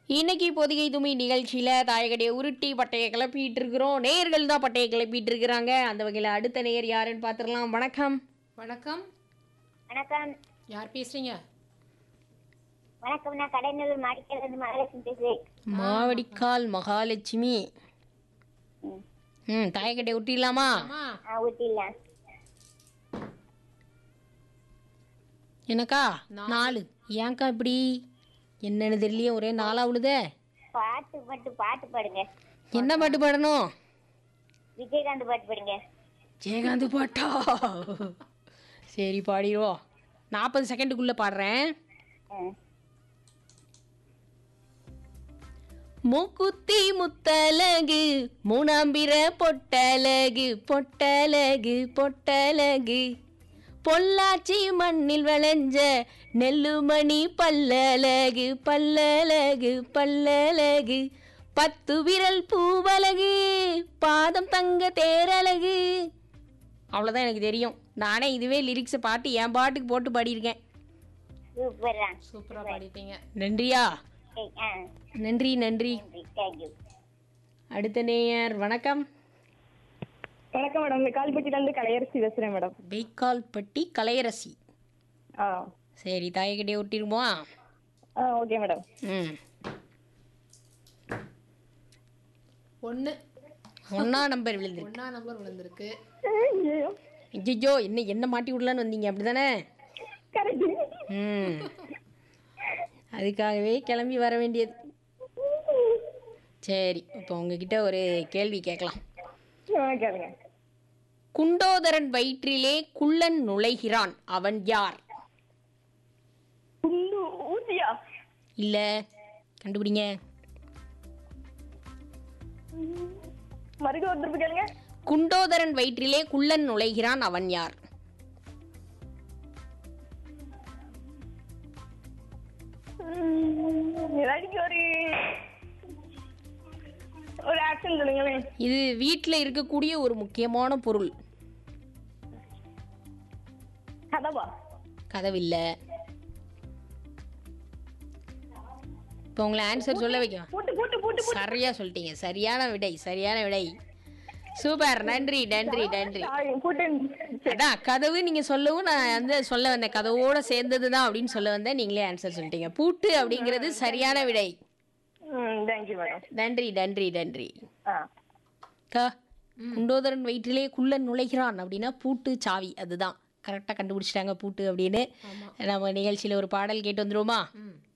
இன்னைக்கு பொதிகை துமி நிகழ்ச்சியில் தாயகடைய உருட்டி பட்டையை கிளப்பிட்டு இருக்கிறோம் நேயர்கள் தான் பட்டையை கிளப்பிட்டு இருக்கிறாங்க அந்த வகையில் அடுத்த நேயர் யாருன்னு பார்த்துடலாம் வணக்கம் வணக்கம் வணக்கம் யார் பேசுறீங்க வணக்கம் நான் கடைநல்லூர் மாடிக்கிறது மகாலட்சுமி பேசுகிறேன் மாவடிக்கால் மகாலட்சுமி ம். ம் தாயக்கட்டை ஒட்டிடலாமா அம்மா ஆ ஊட்டிடலாம் எனக்கா நாலு ஏன்க்கா இப்படி என்னன்னு தெரியலையே ஒரே நாளா விழுதே பாட்டு மட்டும் பாட்டு பாடுங்க என்ன பாட்டு பாடணும் விஜயகாந்த் பாட்டு பாடுங்க ஜெயகாந்த் பாட்டா சரி பாடிடுவோம் நாற்பது செகண்டுக்குள்ளே பாடுறேன் ஆ. மூக்குத்தி முத்தலகு மூணாம்பிர பொட்டலகு பொட்டலகு பொட்டலகு பொள்ளாச்சி மண்ணில் விளைஞ்ச நெல்லுமணி பல்லலகு பல்லலகு பல்லலகு பத்து விரல் பூவலகு பாதம் தங்க தேரழகு அவ்வளோதான் எனக்கு தெரியும் நானே இதுவே லிரிக்ஸை பாட்டு என் பாட்டுக்கு போட்டு பாடியிருக்கேன் சூப்பர் தான் சூப்பரா பாடிட்டீங்க நன்றியா சரி, ஆ நன்றி நன்றி நன்றி தேங்க்யூ அடுத்த நேயர் வணக்கம் வணக்கம் மேடம் கால்பட்டியில இருந்து கலையரசி பேசுறேன் மேடம் பெய்க்கால்பட்டி கலையரசி ஆ சரி தாயக்கிட்டே ஒட்டிருமா ஆ ஓகே மேடம் ம் ஒண்ணு ஒன்னா நம்பர் விழுந்து ஒண்ணா நம்பர் விழுந்திருக்கு ஐயோ ஐயோ என்ன என்ன மாட்டி விடலான்னு வந்தீங்க அப்படிதானே கரெக்ட் ம் அதுக்காகவே கிளம்பி வர வேண்டியது சரி இப்போ உங்ககிட்ட ஒரு கேள்வி கேட்கலாம் கேளுங்க குண்டோதரன் வயிற்றிலே குள்ளன் நுழைகிறான் அவன் யார் குண்டு ஊசியா இல்லை கண்டுபிடிங்க மறுக்க ஒரு திருப்பி கேளுங்க குண்டோதரன் வயிற்றிலே குள்ளன் நுழைகிறான் அவன் யார் ம், ஏதாச்சும் ஒரு ஒரு ஆக்ஷன் சொல்லுங்களேன் இது வீட்டில் இருக்கக்கூடிய ஒரு முக்கியமான பொருள் கதவா கதவில்லை இப்போ உங்களை ஆன்சர் சொல்ல வைக்கும் பூட்டு பூட்டு பூட்டு சரியா சொல்லிட்டீங்க சரியான விடை சரியான விடை சூப்பர் நன்றி நன்றி நன்றி ஆ, பூட்டு அதான் கதவு நீங்க சொல்லவும் நான் வந்து சொல்ல வந்தேன் கதவோட சேர்ந்தது தான் அப்படின்னு சொல்ல வந்தேன் நீங்களே ஆன்சர் சொல்லிட்டீங்க பூட்டு அப்படிங்கிறது சரியான விடை ம் தேங்க்யூ மேடம் நன்றி நன்றி நன்றி ஆ கா குண்டோதரன் வயிற்றிலே குள்ளன் நுழைகிறான் அப்படின்னா பூட்டு சாவி அதுதான் கரெக்டாக கண்டுபிடிச்சிட்டாங்க பூட்டு அப்படின்னு நம்ம நிகழ்ச்சியில் ஒரு பாடல் கேட்டு வந்துருவோமா ம்